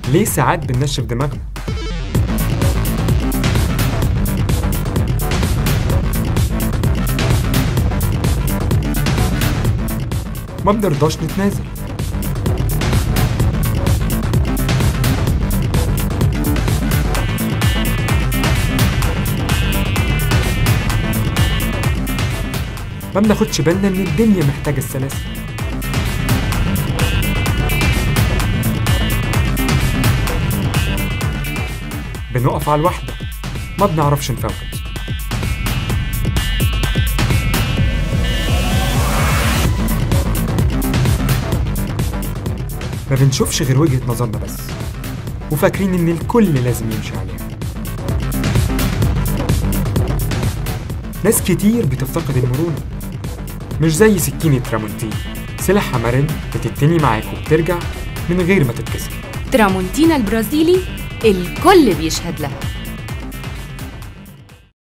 ليه ساعات بننشف دماغنا ما بنرضاش نتنازل ما بناخدش بالنا ان الدنيا محتاجة السلاسل بنقف على الواحدة ما بنعرفش نفوت ما بنشوفش غير وجهة نظرنا بس وفاكرين ان الكل لازم يمشي عليها ناس كتير بتفتقد المرونة مش زي سكينة ترامونتين سلاحها مرن بتتني معاك وبترجع من غير ما تتكسر ترامونتينا البرازيلي الكل بيشهد لها